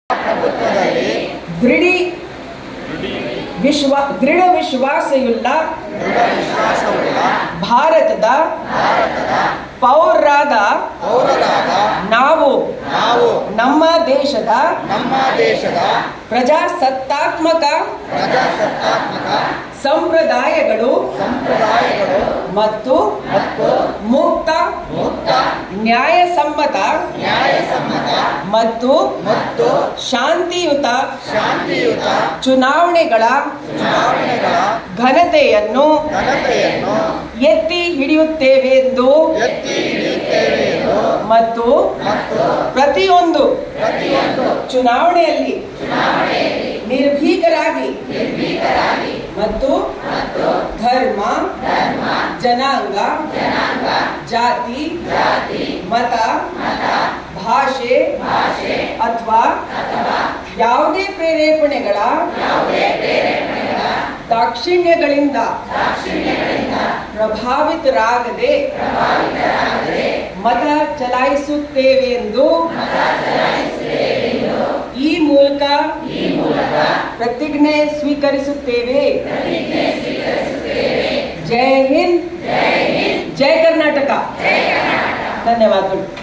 ಪ್ರಭುತ್ವದಲ್ಲಿ ದೃಢಿ ವಿಶ್ವ ದೃಢ ವಿಶ್ವಾಸಯುಳ್ಳ ದೃಢ ವಿಶ್ವಾಸವುಳ್ಳ ಭಾರತದ ಪೌರರಾದ ಪೌರರಾದ ನಾವು ನಾವು ನಮ್ಮ ದೇಶದ ನಮ್ಮ ದೇಶದ ಪ್ರಜಾಸತ್ತಾತ್ಮಕ ಪ್ರಜಾಸತ್ತಾತ್ಮಕ ಸಂಪ್ರದಾಯಗಳು ಸಂಪ್ರದಾಯಗಳು ಮತ್ತು ಮತ್ತು ಮುಕ್ತ ಮುಕ್ತ ನ್ಯಾಯಸಮ್ಮತ ನ್ಯಾಯಸಮ್ಮತ ಮತ್ತು ಮತ್ತು ಶಾಂತಿಯುತ ಶಾಂತಿಯುತ ಚುನಾವಣೆಗಳ ಚುನಾವಣೆಗಳ ಘನತೆಯನ್ನು ಘನತೆಯನ್ನು ಎತ್ತಿ ಹಿಡಿಯುತ್ತೇವೆ ಎಂದು ಎತ್ತಿ ಹಿಡಿಯುತ್ತೇವೆ ಎಂದು ಮತ್ತು ಮತ್ತು ಪ್ರತಿಯೊಂದು ಪ್ರತಿಯೊಂದು ಚುನಾವಣೆಯಲ್ಲಿ ನಿರ್ಭೀಕರಾಗಿ ಮತ್ತು ಧರ್ಮ ಜನಾಂಗ ಜಾತಿ ಮತ ಭಾಷೆ ಅಥವಾ ಯಾವುದೇ ಪ್ರೇರೇಪಣೆಗಳ ದಾಕ್ಷಿಣ್ಯಗಳಿಂದ ಪ್ರಭಾವಿತರಾಗದೆ ಮತ ಚಲಾಯಿಸುತ್ತೇವೆ ಎಂದು ಈ ಮೂಲಕ ಪ್ರತಿಜ್ಞೆ ಸ್ವೀಕರಿಸುತ್ತೇವೆ ಜೈ ಹಿಂದ್ ಜೈ ಕರ್ನಾಟಕ ಧನ್ಯವಾದಗಳು